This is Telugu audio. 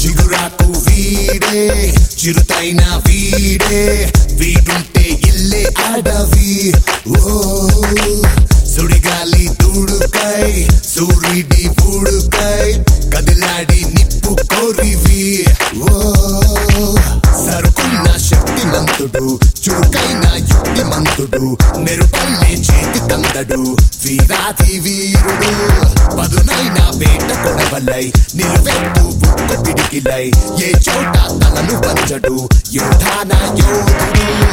చిగురాకు వీడే చిరుతైన వీడే వీడుంటే ఇల్లే అడవి ఓ సుడిగాలి దూడుకై సూర్యుడి పూడుకై కదిలాడి నిప్పు కోరివి ఓ సరుకున్న శక్తిమంతుడు చురుకైన యుక్తిమంతుడు మెరుపల్లే చేతి కందడు వీరాది వీరుడు పదునైన వేట కొడవలై నిలువెత్తు బుక్క పిడికిలై ఏ చోట తలను పంచడు యోధాన యోధుడు